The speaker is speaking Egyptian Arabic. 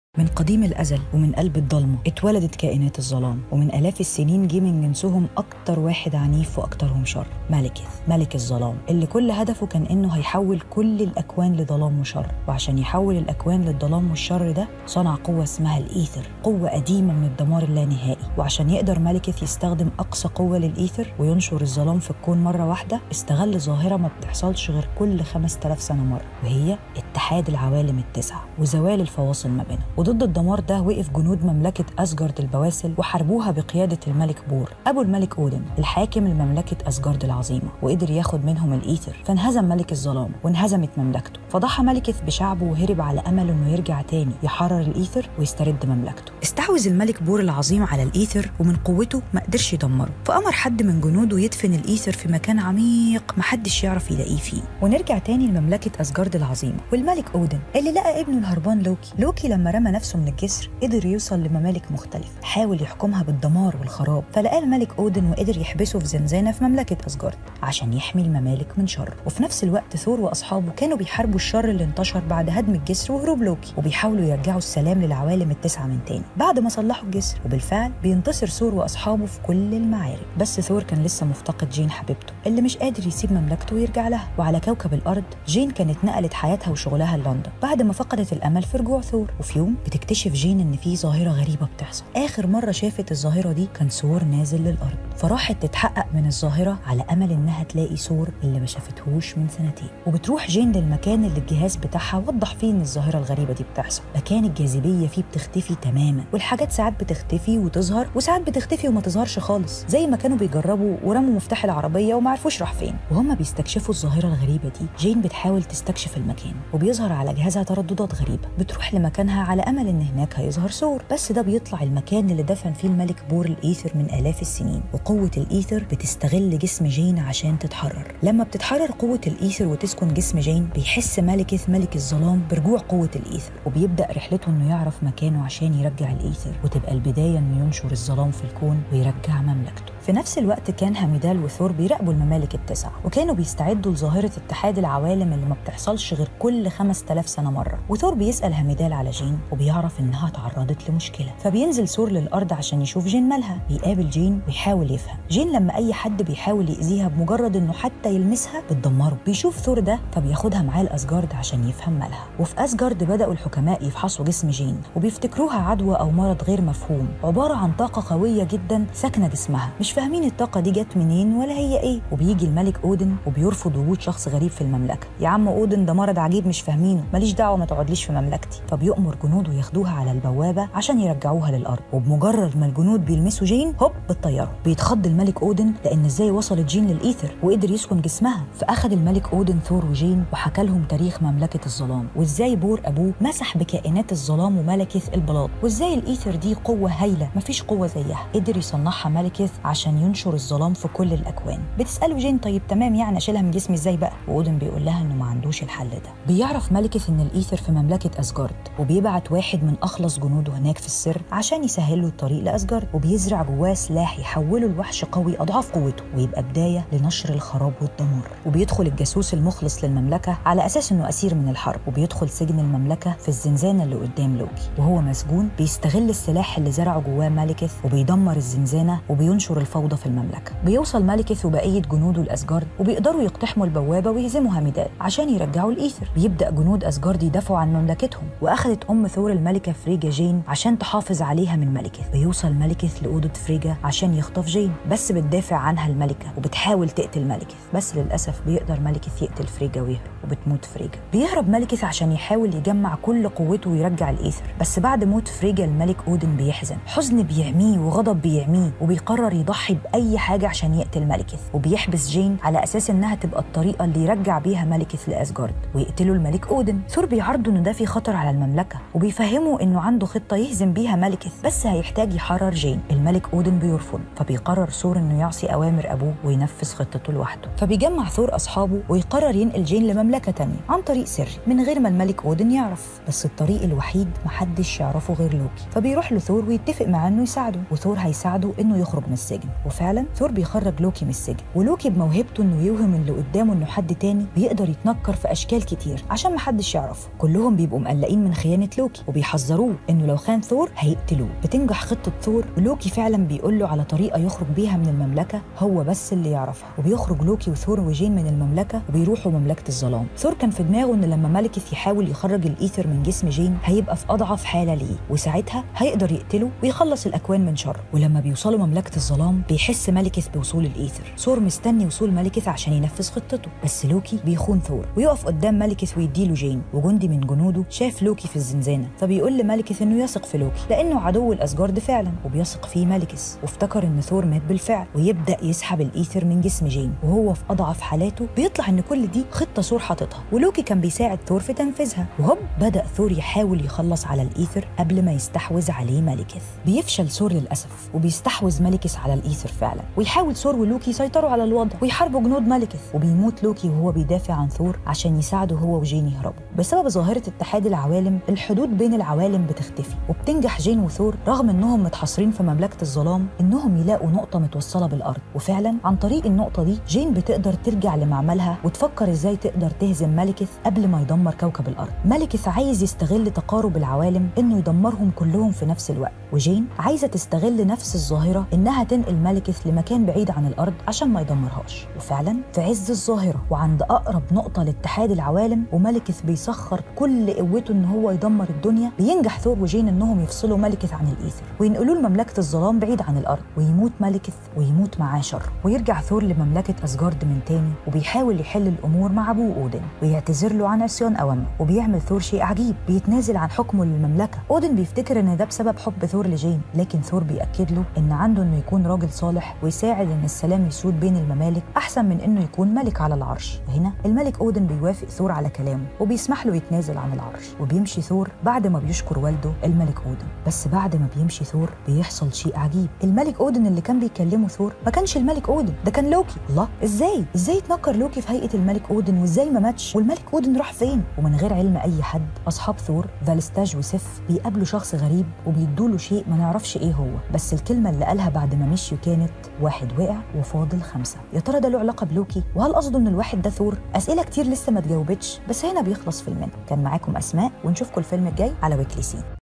من قديم الأزل ومن قلب الضلمة اتولدت كائنات الظلام ومن آلاف السنين جه من جنسهم أكتر واحد عنيف وأكترهم شر ملكث ملك الظلام اللي كل هدفه كان إنه هيحول كل الأكوان لظلام وشر وعشان يحول الأكوان للظلام والشر ده صنع قوة اسمها الإيثر قوة قديمة من الدمار اللانهائي وعشان يقدر ملكث يستخدم أقصى قوة للإيثر وينشر الظلام في الكون مرة واحدة استغل ظاهرة ما بتحصلش غير كل 5000 سنة مرة وهي اتحاد العوالم التسعة وزوال الفواصل ما بينهم وضد الدمار ده وقف جنود مملكة أسجارد البواسل وحاربوها بقيادة الملك بور أبو الملك أودن الحاكم لمملكة أسجارد العظيمة وقدر ياخد منهم الإيثر فانهزم ملك الظلام وانهزمت مملكته فضحى ملكث بشعبه وهرب على أمل إنه يرجع تاني يحرر الإيثر ويسترد مملكته استحوذ الملك بور العظيم على الإيثر ومن قوته ما قدرش يدمره فأمر حد من جنوده يدفن الإيثر في مكان عميق محدش يعرف يلاقيه فيه ونرجع تاني لمملكة أسجارد العظيمة والملك أودن اللي لقى ابنه الهربان لوكي لوكي لما رمى نفسه من الجسر قدر يوصل لممالك مختلفة حاول يحكمها بالدمار والخراب فلقى الملك أودن وقدر يحبسه في زنزانة في مملكة أسجارد عشان يحمي الممالك من شره وفي نفس الوقت ثور وأصحابه كانوا بيحاربوا الشر اللي انتشر بعد هدم الجسر وهروب لوكي وبيحاولوا يرجعوا السلام للعوالم التسعة من تاني بعد ما صلحوا الجسر وبالفعل بينتصر ثور وأصحابه في كل المعارك بس ثور كان لسه مفتقد جين حبيبته اللي مش قادر يسيب مملكته ويرجع لها وعلى كوكب الأرض جين كانت نقلت حياتها وشغلها لندن بعد ما فقدت الأمل في رجوع ثور وفي يوم بتكتشف جين إن في ظاهرة غريبة بتحصل آخر مرة شافت الظاهرة دي كان ثور نازل للأرض فراحت تتحقق من الظاهرة على أمل إنها تلاقي ثور اللي ما شافتهوش من سنتين وبتروح جين للمكان اللي الجهاز بتاعها وضح فيه إن الظاهرة الغريبة دي بتحصل مكان الجاذبية فيه بتختفي تماما والحاجات ساعات بتختفي وتظهر وساعات بتختفي وما تظهرش خالص زي ما كانوا بيجربوا ورموا مفتاح العربية وما عرفوش راح فين وهم بيستكشفوا الظاهرة الغريبة دي جين بتحاول تستكشف المكان وبيظهر على جهازها ترددات غريبة بتروح لمكانها على أمل إن هناك هيظهر ثور بس ده بيطلع المكان اللي دفن فيه الملك بور الإيثر من آلاف السنين وقوة الإيثر بتستغل جسم جين عشان تتحرر لما بتتحرر قوة الإيثر وتسكن جسم جين بيحس ملكث ملك الظلام برجوع قوة الإيثر وبيبدأ رحلته إنه يعرف مكانه عشان يرجع الإيثر وتبقى البداية إنه ينشر الظلام في الكون ويرجع مملكته في نفس الوقت كان هاميدال وثور بيراقبوا الممالك التسعة وكانوا بيستعدوا لظاهرة اتحاد العوالم اللي ما بتحصلش غير كل 5000 سنة مرة وثور بيسأل هاميدال على جين وبيعرف إنها تعرضت لمشكلة فبينزل ثور للأرض عشان يشوف جين مالها بيقابل جين ويحاول يفهم جين لما أي حد بيحاول يأذيها بمجرد إنه حتى يلمسها بتدمره بيشوف ثور ده فبياخدها معاه لأسجارد عشان يفهم مالها وفي أسجارد بدأوا الحكماء يفحصوا جسم جين وبيفتكروها عدوى أو مرض غير مفهوم عبارة عن طاقة قوية جدا ساكنة جسمها مش فاهمين الطاقة دي جت منين ولا هي ايه وبيجي الملك اودن وبيرفض وجود شخص غريب في المملكة يا عم اودن ده مرض عجيب مش فاهمينه ماليش دعوة ما تقعدليش في مملكتي فبيأمر جنوده ياخدوها على البوابة عشان يرجعوها للأرض وبمجرد ما الجنود بيلمسوا جين هوب بتطيروا بيتخض الملك اودن لأن ازاي وصلت جين للإيثر وقدر يسكن جسمها فأخد الملك اودن ثور وجين وحكى لهم تاريخ مملكة الظلام وازاي بور أبوه مسح بكائنات الظلام وملكث البلاط وازاي الإيثر دي قوة هايلة مفيش قوة زيها قدر يصنعها ملكث عشان ينشر الظلام في كل الاكوان بتساله جين طيب تمام يعني اشيلها من جسمي ازاي بقى واودن بيقول لها انه ما عندوش الحل ده بيعرف ملكث ان الايثر في مملكه اسجارد وبيبعت واحد من اخلص جنوده هناك في السر عشان يسهل له الطريق لاسجارد وبيزرع جواه سلاح يحوله لوحش قوي اضعاف قوته ويبقى بدايه لنشر الخراب والدمار وبيدخل الجاسوس المخلص للمملكه على اساس انه اسير من الحرب وبيدخل سجن المملكه في الزنزانه اللي قدام لوكي وهو مسجون بيستغل السلاح اللي زرعه جواه ملكث وبيدمر الزنزانه وبينشر الفوضى في المملكه بيوصل ملكث وبقيه جنوده لاسجارد وبيقدروا يقتحموا البوابه ويهزموا هاميدال عشان يرجعوا الايثر بيبدا جنود اسجارد يدافعوا عن مملكتهم واخذت ام ثور الملكه فريجا جين عشان تحافظ عليها من ملكث بيوصل ملكث لاوضه فريجا عشان يخطف جين بس بتدافع عنها الملكه وبتحاول تقتل ملكث بس للاسف بيقدر ملكث يقتل فريجا ويهرب وبتموت فريجا بيهرب ملكث عشان يحاول يجمع كل قوته ويرجع الايثر بس بعد موت فريجا الملك اودن بيحزن حزن بيعميه وغضب بيعميه وبيقرر يضحي باي حاجه عشان يقتل ملكث وبيحبس جين على اساس انها تبقى الطريقه اللي يرجع بيها ملكث لاسجارد ويقتلوا الملك اودن ثور بيعرضوا انه ده في خطر على المملكه وبيفهموا انه عنده خطه يهزم بيها ملكث بس هيحتاج يحرر جين الملك اودن بيرفض فبيقرر ثور انه يعصي اوامر ابوه وينفذ خطته لوحده فبيجمع ثور اصحابه ويقرر ينقل جين لمملكه تانية عن طريق سري من غير ما الملك اودن يعرف بس الطريق الوحيد محدش يعرفه غير لوكي فبيروح له ثور ويتفق معاه انه يساعده وثور هيساعده انه يخرج من السجن وفعلا ثور بيخرج لوكي من السجن ولوكي بموهبته انه يوهم اللي قدامه انه حد تاني بيقدر يتنكر في اشكال كتير عشان محدش يعرفه كلهم بيبقوا مقلقين من خيانه لوكي وبيحذروه انه لو خان ثور هيقتلوه بتنجح خطه ثور ولوكي فعلا بيقول له على طريقه يخرج بيها من المملكه هو بس اللي يعرفها وبيخرج لوكي وثور وجين من المملكه وبيروحوا مملكه الظلام ثور كان في دماغه ان لما مالكث يحاول يخرج الايثر من جسم جين هيبقى في اضعف حاله ليه وساعتها هيقدر يقتله ويخلص الاكوان من شره ولما بيوصلوا مملكه الظلام بيحس مالكث بوصول الايثر ثور مستني وصول مالكث عشان ينفذ خطته بس لوكي بيخون ثور ويقف قدام مالكث ويديله جين وجندي من جنوده شاف لوكي في الزنزانه فبيقول لمالكث انه يثق في لوكي لانه عدو الاسجارد فعلا وبيثق فيه مالكث وافتكر ان ثور مات بالفعل ويبدا يسحب الايثر من جسم جين وهو في اضعف حالاته بيطلع ان كل دي خطه ثور حاططها ولوكي كان بيساعد ثور في تنفيذها وهوب بدا ثور يحاول يخلص على الايثر قبل ما يستحوذ عليه مالكث بيفشل ثور للاسف وبيستحوذ مالكث على الايثر فعلا ويحاول ثور ولوكي يسيطروا على الوضع ويحاربوا جنود مالكث وبيموت لوكي وهو بيدافع عن ثور عشان يساعده هو وجين يهربوا بسبب ظاهره اتحاد العوالم الحدود بين العوالم بتختفي وبتنجح جين وثور رغم انهم متحاصرين في مملكه الظلام انهم يلاقوا نقطه متوصله بالارض وفعلا عن طريق النقطه دي جين بتقدر ترجع لمعملها وتفكر ازاي تقدر تهزم مالكث قبل ما يدمر كوكب الارض مالكث عايز يستغل تقارب العوالم انه يدمرهم كلهم في نفس الوقت وجين عايزه تستغل نفس الظاهره انها تنقل مالكث لمكان بعيد عن الارض عشان ما يدمرهاش وفعلا في عز الظاهره وعند اقرب نقطه لاتحاد العوالم ومالكث بيسخر كل قوته ان هو يدمر الدنيا بينجح ثور وجين انهم يفصلوا مالكث عن الايثر وينقلوه لمملكه الظلام بعيد عن الارض ويموت مالكث ويموت معاه شر ويرجع ثور لمملكه اسجارد من تاني وبيحاول يحل الامور مع ابوه اودن ويعتذر له عن عصيان اوامره وبيعمل ثور شيء عجيب بيتنازل عن حكمه للمملكه اودن بيفتكر ان ده بسبب حب ثور لجين لكن ثور بيأكد له ان عنده انه يكون راجل صالح ويساعد ان السلام يسود بين الممالك احسن من انه يكون ملك على العرش وهنا الملك اودن بيوافق ثور على كلامه وبيسمح له يتنازل عن العرش وبيمشي ثور بعد ما بيشكر والده الملك اودن بس بعد ما بيمشي ثور بيحصل شيء عجيب الملك اودن اللي كان بيكلمه ثور ما كانش الملك اودن ده كان لوكي الله ازاي ازاي اتنكر لوكي في هيئه الملك اودن وازاي ما ماتش والملك اودن راح فين ومن غير علم اي حد اصحاب ثور فالستاج وسيف بيقابلوا شخص غريب وبيدوا له شيء ما نعرفش ايه هو بس الكلمه اللي قالها بعد ما مشيوا كانت واحد وقع وفاضل خمسه يا ترى ده له علاقه بلوكي وهل قصده ان الواحد ده ثور اسئله كتير لسه ما اتجاوبتش بس هنا بيخلص فيلمنا كان معاكم اسماء ونشوفكم الفيلم الجاي على ويكلي سين